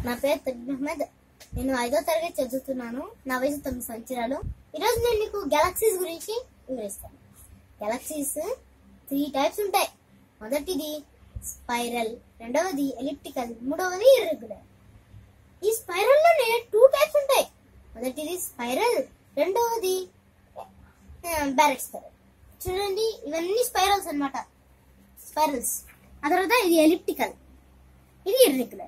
నా పేరు తబీబ్ అహ్మద్ నేను ఐదో తరగతి చదువుతున్నాను నా వయసు తొమ్మిది సంవత్సరాలు ఈరోజు నేను మీకు గెలాక్సీస్ గురించి వివరిస్తాను గెలాక్సీస్ త్రీ టైప్స్ ఉంటాయి మొదటిది స్పైరల్ రెండవది ఎలిప్టికల్ మూడవది ఇర్రెగ్యులర్ ఈ స్పైరల్ లోనే టూ టైప్స్ ఉంటాయి మొదటిది స్పైరల్ రెండవది బ్యారెట్ స్పైరల్ చూడండి ఇవన్నీ స్పైరల్స్ అన్నమాట స్పైరల్స్ ఆ తర్వాత ఇది ఎలిప్టికల్ ఇది ఇర్రెగ్యులర్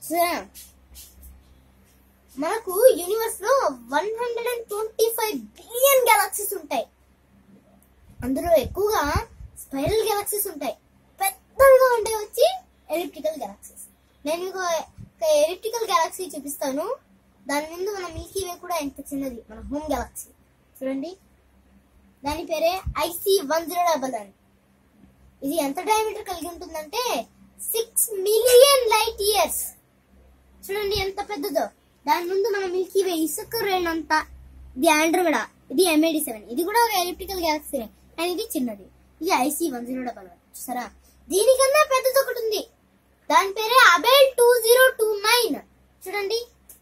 మనకు యూనివర్స్ లో one hundred and twenty five billion galaxies ఉంటాయి అందులో ఎక్కువగా స్పైరల్ గెలాక్సీస్ ఉంటాయి పెద్దగా ఉంటే వచ్చి ఎలిప్టికల్ గెలాక్సీస్ నేను మీకు ఒక ఎలిప్టికల్ గెలాక్సీ చూపిస్తాను దాని ముందు మన మిల్కీ వే కూడా ఎంత చిన్నది మన హోమ్ గెలాక్సీ చూడండి దాని పేరే IC one zero double one ఇది ఎంత డయామీటర్ కలిగి ఉంటుందంటే సిక్స్ మిలియన్ లైట్ ఇయర్స్ చూడండి ఎంత పెద్దదో దాని ముందు మన మిల్కీ వే ఇసుక రేణంత ఇది ఆండ్రోమెడా ఇది ఎంఏడి సెవెన్ ఇది కూడా ఒక ఎలిప్టికల్ గెలాక్సీ కానీ ఇది చిన్నది ఇది IC one zero double one చూసారా దీనికన్నా పెద్దది ఒకటి ఉంది దాని పేరే Abell two zero two nine చూడండి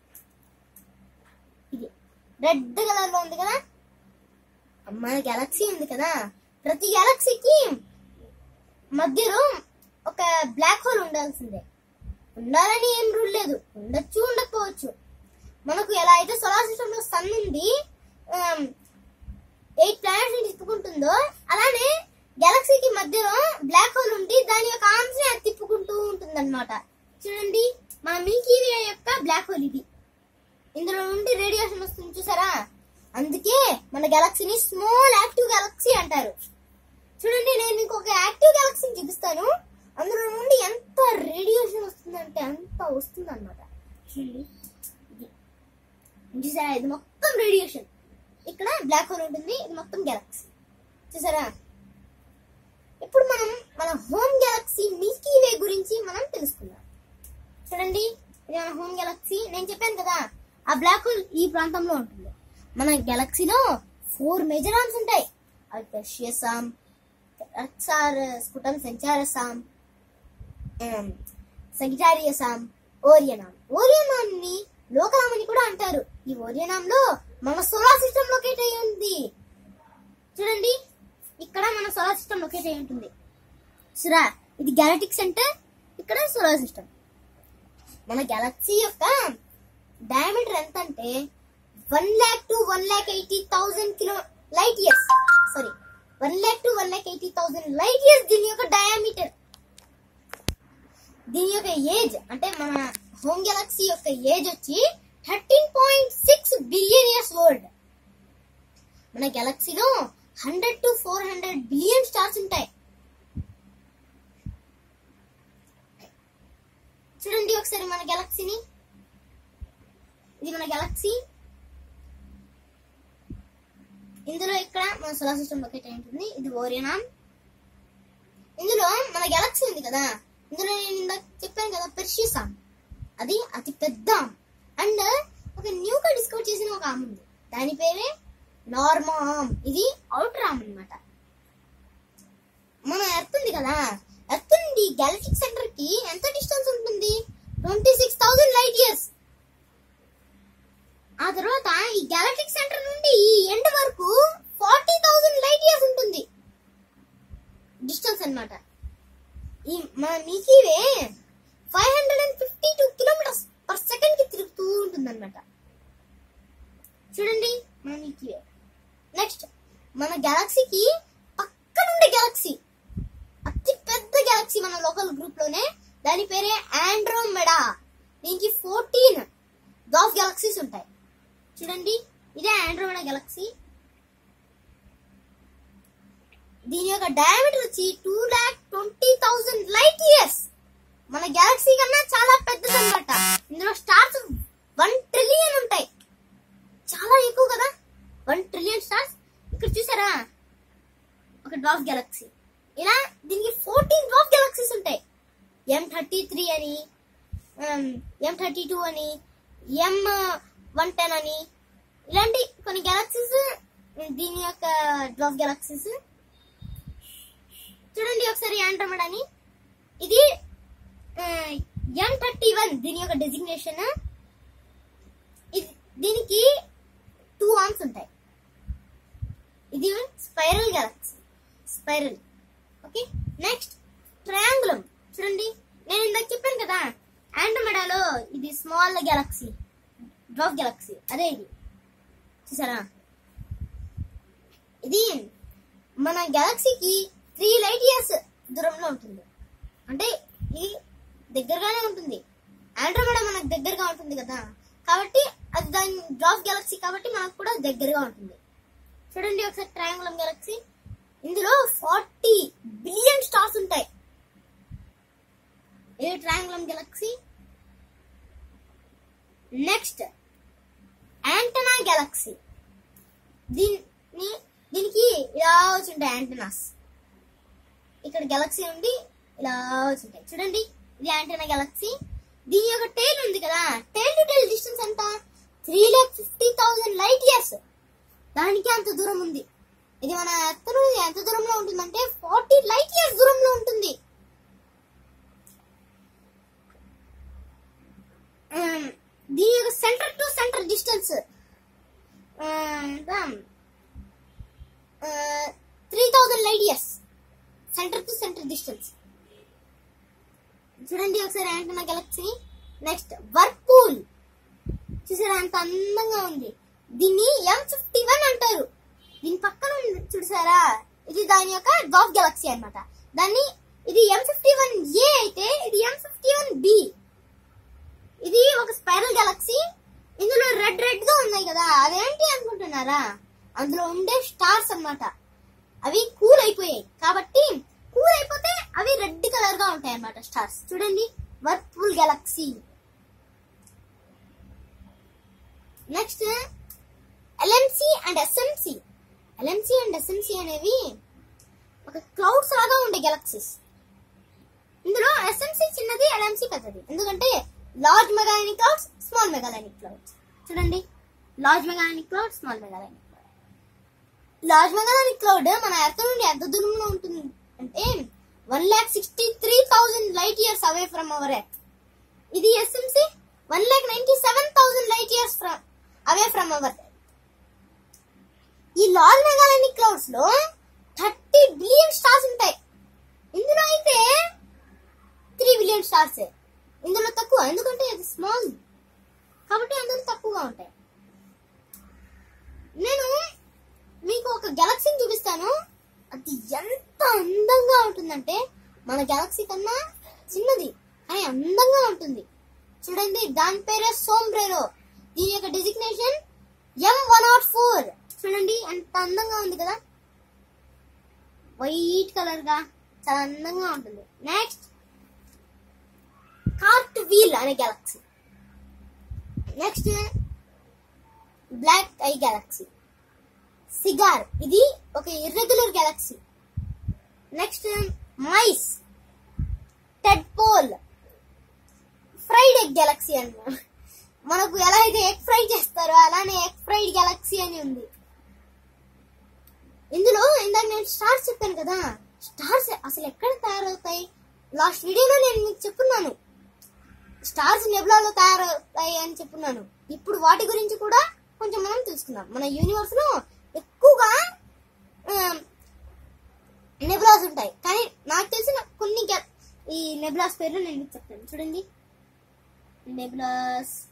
ఇది రెడ్ కలర్ లో ఉంది కదా మన గెలాక్సీ ఉంది కదా ప్రతి గెలాక్సీకి మధ్యలో ఒక బ్లాక్ హోల్ ఉండాల్సిందే ఉండాలని ఏం రూల్ లేదు ఉండొచ్చు ఉండకపోవచ్చు మనకు ఎలా అయితే సోలార్ సిస్టమ్ లో సన్ ఉంది ఎయిట్ ప్లానెట్స్ ని తిప్పుకుంటుందో అలానే గెలాక్సీకి మధ్యలో బ్లాక్ హోల్ ఉండి దాని యొక్క ఆర్మ్స్ ని అది తిప్పుకుంటూ ఉంటుంది చూడండి మన మిల్కీ వే యొక్క బ్లాక్ హోల్ ఇది ఇందులో నుండి రేడియేషన్ వస్తుంది చూసారా అందుకే మన గెలాక్సీని స్మాల్ యాక్టివ్ గెలాక్సీ అంటారు చూడండి నేను మీకు ఒక యాక్టివ్ గెలాక్సీని చూపిస్తాను అందులో నుండి ఎంత రేడియేషన్ వస్తుందంటే అంత వస్తుంది అనమాట చూడండి ఇది చూసారా ఇది మొత్తం రేడియేషన్ ఇక్కడ బ్లాక్ హోల్ ఉంటుంది ఇది మొత్తం గెలాక్సీ చూసారా ఇప్పుడు మనం మన హోమ్ గెలాక్సీ మిల్కీ వే గురించి మనం తెలుసుకుందాం చూడండి ఇది మన హోమ్ గెలాక్సీ నేను చెప్పాను కదా ఆ బ్లాక్ హోల్ ఈ ప్రాంతంలో ఉంటుంది మన గెలాక్సీలో ఫోర్ మేజర్ ఆర్మ్స్ ఉంటాయి అవి పెర్షియసామ్ రక్సార్ స్కుటం సెంచారసామ్ సగిటారియసామ్ ఓరియనామ్ ఓరియనామ్ ని లోకనామ్ అని కూడా అంటారు ఈ ఓరియనామ్ లో మన సోలార్ సిస్టమ్ లొకేట్ అయి ఉంది చూడండి ఇక్కడ మన సోలార్ సిస్టమ్ లొకేట్ అయి ఉంటుంది సురా ఇది గ్యాలక్టిక్ సెంటర్ ఇక్కడ సోలార్ సిస్టమ్ మన గెలాక్సీ యొక్క డయామీటర్ ఎంత అంటే one lakh to one lakh eighty thousand kilo light years sorry one lakh to one lakh eighty thousand light years దీని యొక్క డయామీటర్ దీని యొక్క ఏజ్ అంటే మన హోమ్ గెలాక్సీ యొక్క ఏజ్ వచ్చి thirteen point six billion years old మన గెలాక్సీలో hundred to four hundred billion stars ఉంటాయి చూడండి ఒకసారి మన గెలాక్సీని ఇది మన గెలాక్సీ ఇందులో ఇక్కడ మన సోలార్ సిస్టమ్ లొకేట్ అయి ఉంటుంది ఇది ఓరియనామ్ ఇందులో మన గెలాక్సీ ఉంది కదా ఇందులో నేను ఇందాక చెప్పాను కదా పెర్షియసామ్ అది అతి పెద్ద అండ్ ఒక న్యూ గా డిస్కవర్ చేసిన ఒక ఆమ్ ఉంది దాని పేరే నార్మామ్ ఇది అవుటర్ ఆమ్ అన్నమాట మన ఎర్త్ ఉంది కదా ఎర్త్ నుండి గ్యాలక్టిక్ సెంటర్ కి ఎంత డిస్టెన్స్ ఉంటుంది twenty six thousand light years ఆ తర్వాత ఈ గ్యాలక్టిక్ సెంటర్ నుండి ఈ ఎండ్ వరకు ఫార్టీ థౌసండ్ లైట్ ఇయర్స్ ఉంటుంది డిస్టెన్స్ అన్నమాట ఈ మన Milky Way five hundred and fifty two kilometres per second కి తిరుగుతూ ఉంటుంది అనమాట చూడండి మన మిల్కీవే నెక్స్ట్ మన గెలాక్సీకి పక్కన ఉండే గెలాక్సీ అతి పెద్ద గెలాక్సీ మన లోకల్ గ్రూప్ లోనే దాని పేరే ఆండ్రోమెడా దీనికి ఫోర్టీన్ డాఫ్ గెలాక్సీస్ ఉంటాయి చూడండి ఇదే ఆండ్రోమెడా గెలాక్సీ దీని యొక్క డయామీటర్ వచ్చి two lakh twenty thousand light years మన గెలాక్సీ కన్నా చాలా పెద్దది అనమాట ఇందులో స్టార్స్ వన్ ట్రిలియన్ ఉంటాయి చాలా ఎక్కువ కదా వన్ ట్రిలియన్ స్టార్స్ ఇక్కడ చూసారా ఒక డ్వాఫ్ గెలాక్సీ ఇలా దీనికి ఫోర్టీన్ డ్వాఫ్ గెలాక్సీస్ ఉంటాయి ఎం థర్టీ త్రీ అని ఎం థర్టీ టూ అని ఎం వన్ టెన్ అని ఇలాంటి కొన్ని గెలాక్సీస్ దీని యొక్క డ్వాఫ్ గెలాక్సీస్ చూడండి ఒకసారి ఆండ్రోమెడా అని ఇది ఆ, ఎం థర్టీ వన్ దీని యొక్క డెసిగ్నేషన్ దీనికి టూ ఆర్మ్స్ ఉంటాయి ఇది spiral galaxy spiral okay next Triangulum చూడండి నేను ఇందాక చెప్పాను కదా ఆండ్రమెడాలో ఇది స్మాల్ గెలాక్సీ డ్రాప్ గెలాక్సీ అదే ఇది చూసారా ఇది మన గెలాక్సీకి త్రీ లైట్ ఇయర్స్ దూరంలో ఉంటుంది అంటే ఇది దగ్గరగానే ఉంటుంది ఆండ్రోమెడా మనకు దగ్గరగా ఉంటుంది కదా కాబట్టి అది దాని డ్రాప్ గెలాక్సీ కాబట్టి మనకు కూడా దగ్గరగా ఉంటుంది చూడండి ఒకసారి ట్రయాంగులం గెలాక్సీ ఇందులో ఫార్టీ బిలియన్ స్టార్స్ ఉంటాయి ఏ Triangulum galaxy next Antenna galaxy దీన్ని దీనికి ఇలా వచ్చుంటాయి యాంటనాస్ ఇక్కడ గెలాక్సీ ఉంది ఇలా వచ్చుంటాయి చూడండి ఇది యాంటనా గెలాక్సీ దీని యొక్క టైల్ ఉంది కదా టైల్ టు టైల్ డిస్టెన్స్ ఎంత three lakh fifty thousand light years దానికి అంత దూరం ఉంది ఇది మన ఎత్తు ఎంత దూరంలో ఉంటుందంటే ఫార్టీ లైట్ ఇయర్స్ దూరంలో ఉంటుంది ఉమ్, దీని యొక్క centre to centre distance three thousand light years centre to centre distance చూడండి ఒకసారి యాంటనా గెలాక్సీ నెక్స్ట్ వర్పూల్ చూసారా అంత అందంగా ఉంది దీన్ని ఎం ఫిఫ్టీ వన్ అంటారు దీని పక్కన ఉంది చూసారా ఇది దాని యొక్క డ్రాప్ గెలాక్సీ అన్నమాట దాన్ని ఇది ఎం ఫిఫ్టీ వన్ ఏ అయితే ఇది ఎం ఫిఫ్టీ వన్ బి ఇది ఒక స్పైరల్ గెలాక్సీ ఇందులో రెడ్ రెడ్ గా ఉన్నాయి కదా అదేంటి అనుకుంటున్నారా అందులో ఉండే స్టార్స్ అన్నమాట అవి కూల్ అయిపోయాయి కాబట్టి కూల్ అయిపోతే అవి రెడ్ కలర్ గా ఉంటాయి అన్నమాట స్టార్స్ చూడండి Whirlpool galaxy next LMC and SMC LMC and SMC అనేవి ఒక క్లౌడ్స్ లాగా ఉండే గెలాక్సీస్ ఇందులో ఎస్ఎంసి చిన్నది ఎల్ఎంసి పెద్దది ఎందుకంటే large Magellanic clouds small Magellanic clouds చూడండి large Magellanic cloud small Magellanic cloud large Magellanic cloud మన ఎర్త్ నుండి ఎంత దూరంలో ఉంటుంది అంటే one lakh sixty three thousand light years away from our earth ఇది SMC one lakh ninety seven thousand light years from away from our ఈ large Magellanic clouds లో thirty billion stars ఉంటాయి ఇందులో అయితే త్రీ బిలియన్ స్టార్స్ ఇందులో తక్కువ ఎందుకంటే అది స్మాల్ కాబట్టి అందులో తక్కువగా ఉంటాయి నేను మీకు ఒక గెలాక్సీని చూపిస్తాను అది ఎంత అందంగా ఉంటుందంటే మన గెలాక్సీ కన్నా చిన్నది కానీ అందంగా ఉంటుంది చూడండి దాని పేరే సోంబ్రేరో దీని యొక్క designation M one nought four చూడండి ఎంత అందంగా ఉంది కదా వైట్ కలర్ గా చాలా అందంగా ఉంటుంది నెక్స్ట్ కార్ట్ వీల్ అనే galaxy next black eye galaxy cigar ఇది ఒక irregular galaxy next mice tadpole fried egg galaxy అన్నమాట మనకు ఎలా అయితే ఎగ్ ఫ్రై చేస్తారో అలానే ఎగ్ ఫ్రైడ్ గెలాక్సీ అని ఉంది ఇందులో ఇందాక నేను స్టార్స్ చెప్పాను కదా స్టార్స్ అసలు ఎక్కడ తయారవుతాయి లాస్ట్ వీడియోలో నేను మీకు చెప్పున్నాను స్టార్స్ నెబులాలో తయారవుతాయి అని చెప్పున్నాను ఇప్పుడు వాటి గురించి కూడా కొంచెం మనం తెలుసుకుందాం మన యూనివర్స్ లో ఎక్కువగా నెబులాస్ ఉంటాయి కానీ నాకు తెలిసిన కొన్ని గె- ఈ నెబులాస్ పేర్లు నేను మీకు చెప్తాను చూడండి నెబులాస్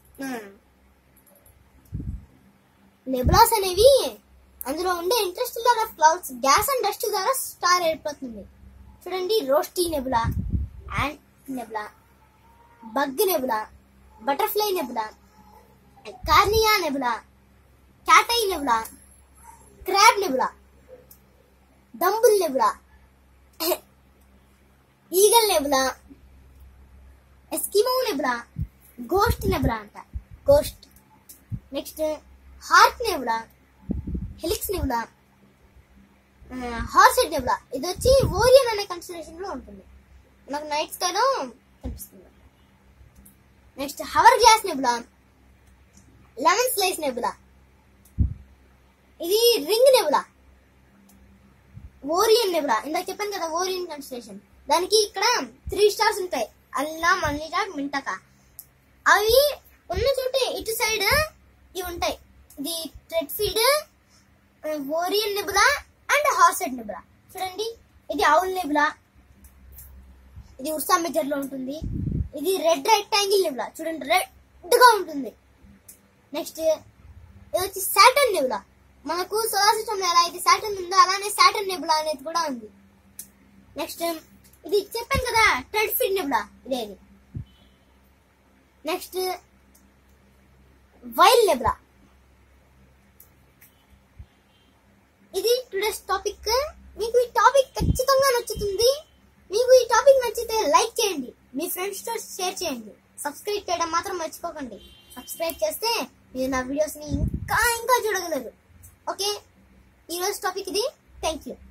నెబులాస్ అనేవి అందులో ఉండే interstellar of clouds gas and dust ద్వారా స్టార్ ఏర్పడుతుంది చూడండి rosette nebula ant nebula bug nebula butterfly nebula Carina nebula cat's eye nebula crab nebula dumbbell nebula eagle nebula Eskimo nebula ghost nebula అంట ghost next heart nebula helix nebula horsehead nebula ఇది వచ్చి Orion అనే constellation లో ఉంటుంది మనకు night స్కైలో కనిపిస్తుంది next hour glass nebula lemon slice nebula ఇది రింగ్ నెబులా ఓరియన్ నెబులా ఇందాక చెప్పాను కదా ఓరియన్ కన్స్టలేషన్ దానికి ఇక్కడ త్రీ స్టార్స్ ఉంటాయి అల్లా మల్లిరా మింటక అవి ఉన్న చోటే ఇటు సైడ్ ఇవి ఉంటాయి ఇది Trifid Orion nebula and horsehead nebula చూడండి ఇది అవుల్ నిబులా ఇది ఉర్సా మెజర్ లో ఉంటుంది ఇది రెడ్ రెక్టాంగిల్ నిబులా చూడండి రెడ్ గా ఉంటుంది నెక్స్ట్ ఇది వచ్చి సాటర్న్ నెబులా మనకు సోలార్ సిస్టమ్ లో ఎలా అయితే సాటర్న్ ఉందో అలానే సాటర్న్ నెబులా అనేది కూడా ఉంది నెక్స్ట్ ఇది చెప్పాను కదా ట్రెడ్ ఫీడ్ నెబులా ఇదే ఇది నెక్స్ట్ వైల్డ్ నెబులా ఇది టుడేస్ టాపిక్ మీకు ఈ టాపిక్ ఖచ్చితంగా నచ్చుతుంది మీకు ఈ టాపిక్ నచ్చితే లైక్ చేయండి మీ ఫ్రెండ్స్ తో షేర్ చేయండి సబ్స్క్రైబ్ చేయడం మాత్రం మర్చిపోకండి సబ్స్క్రైబ్ చేస్తే మీరు నా వీడియోస్ ని ఇంకా ఇంకా చూడగలరు ఓకే ఈ రోజు టాపిక్ ఇది థ్యాంక్ యూ